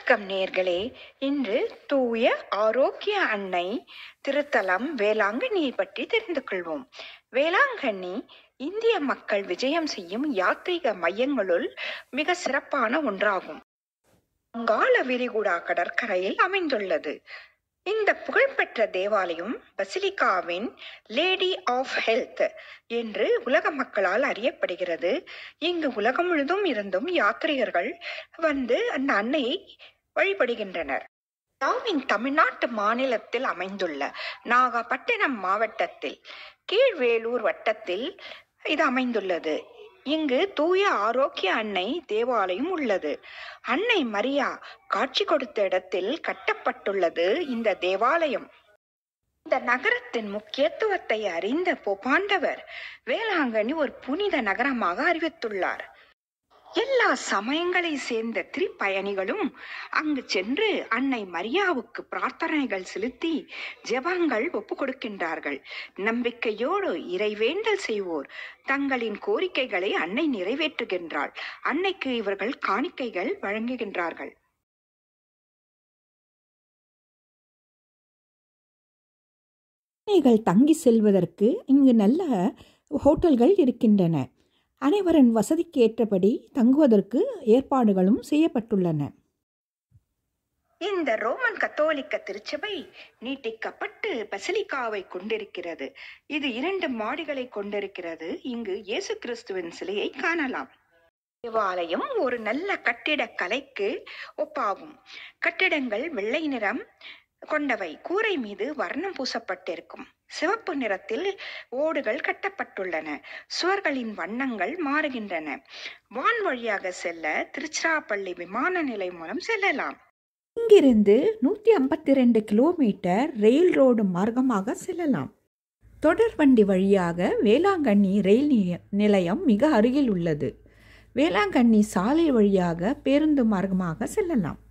வணக்கம் நேர்களே இன்று தூய ஆரோக்கிய அன்னை திருத்தலம் வேளாங்கண்ணியை பற்றி தெரிந்து கொள்வோம் வேளாங்கண்ணி இந்திய மக்கள் விஜயம் செய்யும் யாத்ரீக மையங்களுள் மிக சிறப்பான ஒன்றாகும் வங்காள விரிகுடா கடற்கரையில் அமைந்துள்ளது இந்த புகழ்பெற்ற தேவாலயம் பசிலிகாவின் லேடி ஆஃப் ஹெல்த் என்று உலக மக்களால் அறியப்படுகிறது இங்கு உலகம் முழுதும் இருந்தும் யாத்ரீகர்கள் வந்து அந்த அன்னையை வழிபடுகின்றனர் தாவின் தமிழ்நாட்டு மாநிலத்தில் அமைந்துள்ள நாகப்பட்டினம் மாவட்டத்தில் கீழ்வேலூர் வட்டத்தில் இது அமைந்துள்ளது இங்கு தூய ஆரோக்கிய அன்னை தேவாலயம் உள்ளது அன்னை மரியா காட்சி கொடுத்த இடத்தில் கட்டப்பட்டுள்ளது இந்த தேவாலயம் இந்த நகரத்தின் முக்கியத்துவத்தை அறிந்த போப்பாண்டவர் வேளாங்கண்ணி ஒரு புனித நகரமாக அறிவித்துள்ளார் எல்லா சமயங்களை சேர்ந்த திரிப்பயணிகளும் அங்கு சென்று அன்னை மரியாவுக்கு பிரார்த்தனைகள் செலுத்தி ஜெபங்கள் ஒப்பு கொடுக்கின்றார்கள் நம்பிக்கையோடு இறைவேண்டல் செய்வோர் தங்களின் கோரிக்கைகளை அன்னை நிறைவேற்றுகின்றாள் அன்னைக்கு இவர்கள் காணிக்கைகள் வழங்குகின்றார்கள் பயணிகள் தங்கி செல்வதற்கு இங்கு நல்ல ஹோட்டல்கள் இருக்கின்றன அனைவரின் வசதிக்கு ஏற்றபடி தங்குவதற்கு ஏற்பாடுகளும் செய்யப்பட்டுள்ளன இந்த ரோமன் கத்தோலிக்க திருச்சபை நீட்டிக்கப்பட்டு பசிலிக்காவை கொண்டிருக்கிறது இது இரண்டு மாடிகளை கொண்டிருக்கிறது இங்கு இயேசு கிறிஸ்துவின் சிலையை காணலாம் தேவாலயம் ஒரு நல்ல கட்டிடக் கலைக்கு ஒப்பாகும் கட்டிடங்கள் வெள்ளை நிறம் கொண்டவை கூரை மீது வர்ணம் பூசப்பட்டிருக்கும் சிவப்பு நிறத்தில் ஓடுகள் கட்டப்பட்டுள்ளன சுவர்களின் வண்ணங்கள் மாறுகின்றன வான் வழியாக செல்ல திருச்சிராப்பள்ளி விமான நிலையம் மூலம் செல்லலாம் இங்கிருந்து நூற்றி ஐம்பத்தி ரெண்டு கிலோமீட்டர் ரயில் ரோடு மார்க்கமாக செல்லலாம் தொடர்வண்டி வழியாக வேளாங்கண்ணி ரயில் நிலைய- நிலையம் மிக அருகில் உள்ளது வேளாங்கண்ணி சாலை வழியாக பேருந்து மார்க்கமாக செல்லலாம்